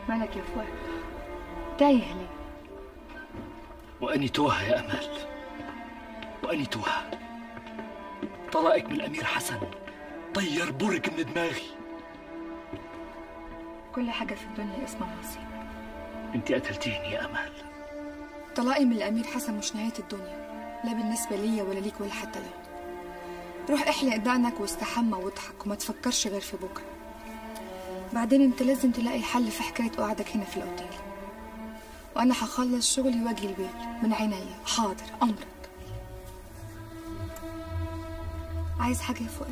مالك يا فؤاد تايه ليه وأني توها يا أمال وأني توها طلائك من الأمير حسن طير برج من دماغي كل حاجة في الدنيا اسمها نصيب أنت قتلتيني يا أمال طلاقي من الأمير حسن مش نهاية الدنيا لا بالنسبة ليا ولا ليك ولا حتى له روح احلق دقنك واستحمى واضحك وما تفكرش غير في بكرة بعدين انت لازم تلاقي حل في حكاية قعدك هنا في الأوتيل وأنا هخلص شغلي واجي البيت من عينيا حاضر أمرك عايز حاجة يا فؤاد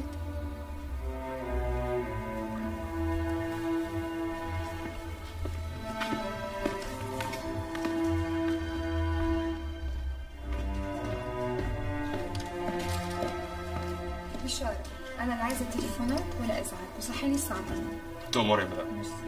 بشارة أنا لا عايزة تليفونات ولا إزعاج وصحيني الساعة 8 تؤمري بقى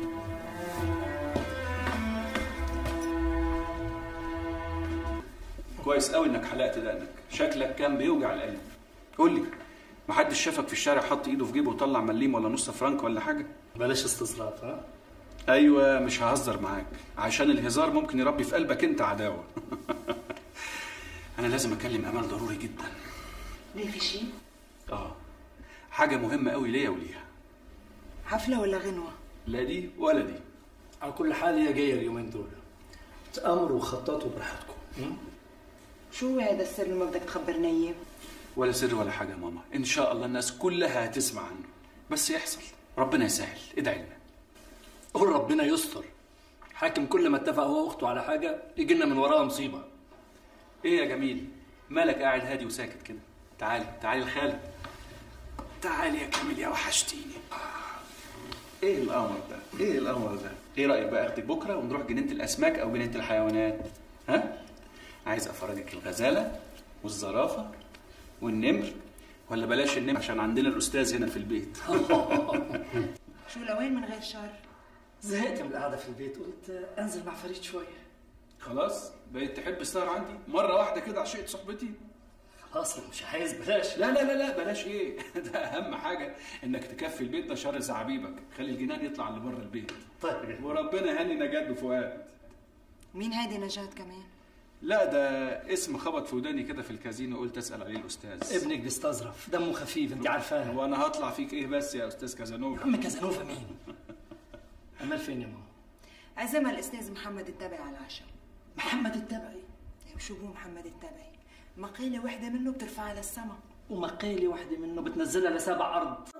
كويس قوي انك حلقت دقنك شكلك كان بيوجع القلب قول لي محدش شافك في الشارع حط ايده في جيبه وطلع مليم ولا نص فرنك ولا حاجه بلاش استصراف ها ايوه مش ههزر معاك عشان الهزار ممكن يربي في قلبك انت عداوه انا لازم اكلم امال ضروري جدا ليه في شيء؟ اه حاجه مهمه قوي ليا وليها حفلة ولا غنوة؟ لا دي ولا دي على كل حال هي جاية اليومين دول تأمروا وخططوا براحتكم شو هو هذا السر اللي ما بدك تخبرنا اياه؟ ولا سر ولا حاجه يا ماما ان شاء الله الناس كلها هتسمع عنه بس يحصل ربنا يسهل ادعي لنا قول ربنا يستر حاكم كل ما اتفق هو واخته على حاجة يجي لنا من وراها مصيبة ايه يا جميل مالك قاعد هادي وساكت كده تعالي تعالي الخالد تعالي يا كامل يا وحشتيني ايه القمر ده ايه القمر ده ايه رايك بقى اخدك بكره ونروح جنينه الاسماك او جنينه الحيوانات ها عايز افرجك الغزاله والزرافه والنمر ولا بلاش النمر عشان عندنا الاستاذ هنا في البيت شو لوين من غير شر؟ زهقت من القعدة في البيت قلت أنزل مع فريد شوية خلاص بقيت تحب السهر عندي مره واحده كده عشقت صحبتي خلاص أنا مش عايز بلاش لا لا لا لا بلاش ايه ده اهم حاجه انك تكفي البيت ده شر زعبيبك خلي الجنان يطلع اللي بره البيت طيب وربنا يهني نجاة وفؤاد مين هيدي نجاة كمان؟ لا ده اسم خبط في وداني كده في الكازينو قلت اسال عليه الاستاذ ابنك بيستظرف دمه خفيف انت عارفاه وانا هطلع فيك ايه بس يا استاذ كازانوفا عم كازانوفا مين؟ أمال فين يا ماما؟ عزمها الاستاذ محمد التبعي على العشاء محمد التبعي وشو بو محمد التبعي؟ مقالة وحدة منه بترفعها للسما ومقالي واحدة منه بتنزلها لسابع أرض